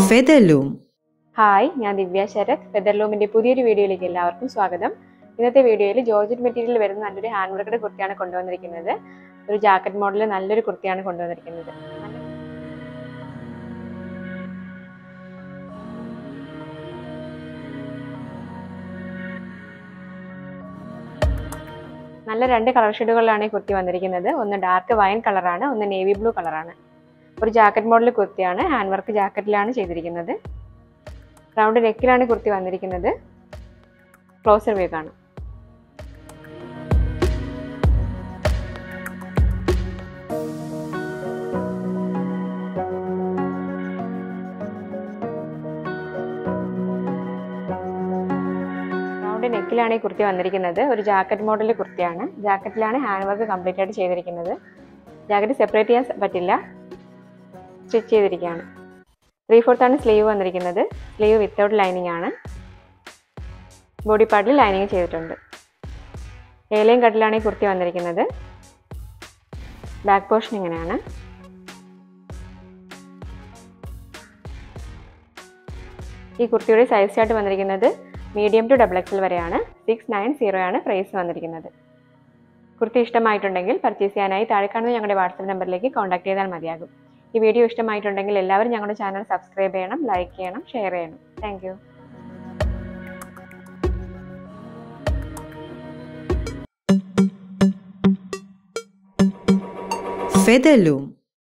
Featherloom. Hi ഞാൻ ദിവ്യ ശരത് ഫെദർലൂമിന്റെ പുതിയൊരു വീഡിയോയിലേക്ക് എല്ലാവർക്കും സ്വാഗതം ഇന്നത്തെ വീഡിയോയിൽ ജോർജറ്റ് മെറ്റീരിയൽ വരുന്ന നല്ലൊരു ഹാൻഡ് വർക്കഡ് കുർത്തിയാണ് കൊണ്ടുവന്നിരിക്കുന്നത് ഒരു ജാക്കറ്റ് മോഡലിൽ നല്ലൊരു കുർത്തിയാണ് കൊണ്ടുവന്നിരിക്കുന്നത് നല്ല രണ്ട് കളർ ഷെയ്ഡുകളിലാണ് ഈ കുർത്തി വന്നിരിക്കുന്നത് ഒന്ന് ഡാർക്ക് വൈൻ കളറാണ് ഒന്ന് നേവി ബ്ലൂ കളറാണ് ഒരു ജാക്കറ്റ് മോഡൽ കുർത്തിയാണ് ഹാൻഡ് വർക്ക് ജാക്കറ്റിലാണ് ചെയ്തിരിക്കുന്നത് റൗണ്ട് നെക്കിലാണ് കുർത്തി വന്നിരിക്കുന്നത് ക്ലോസർ വ്യൂ കാണാം റൗണ്ട് നെക്കിലാണ് ഈ കുർത്തി വന്നിരിക്കുന്നത് ഒരു ജാക്കറ്റ് മോഡൽ കുർത്തിയാണ് ജാക്കറ്റിലാണ് ഹാൻഡ് വർക്ക് കംപ്ലീറ്റ് ആയിട്ട് ചെയ്തിരിക്കുന്നത് ജാക്കറ്റ് സെപ്പറേറ്റ് ചെയ്യാൻ പറ്റില്ല സ്റ്റിച്ച് ചെയ്തിരിക്കുകയാണ് ത്രീ ഫോർത്ത് ആണ് സ്ലീവ് വന്നിരിക്കുന്നത് സ്ലീവ് വിത്തൗട്ട് ലൈനിങ് ആണ് ബോഡി പാർട്ടിൽ ലൈനിങ് ചെയ്തിട്ടുണ്ട് ഏലയും കട്ടിലാണ് ഈ കുർത്തി വന്നിരിക്കുന്നത് ബാക്ക് പോർഷൻ ഇങ്ങനെയാണ് ഈ കുർത്തിയുടെ സൈസ് ചാർട്ട് വന്നിരിക്കുന്നത് മീഡിയം ടു ഡബിൾ എക്സൽ വരെയാണ് സിക്സ് നയൻ സീറോ ആണ് പ്രൈസ് വന്നിരിക്കുന്നത് കുർത്തി ഇഷ്ടമായിട്ടുണ്ടെങ്കിൽ പർച്ചേസ് ചെയ്യാനായി താഴെ കാണുന്ന ഞങ്ങളുടെ വാട്സപ്പ് നമ്പറിലേക്ക് കോൺടാക്ട് ചെയ്താൽ മതിയാകും ഈ വീഡിയോ ഇഷ്ടമായിട്ടുണ്ടെങ്കിൽ എല്ലാവരും ഞങ്ങളുടെ ചാനൽ സബ്സ്ക്രൈബ് ചെയ്യണം ലൈക്ക് ചെയ്യണം ഷെയർ ചെയ്യണം താങ്ക് യു Featherloom.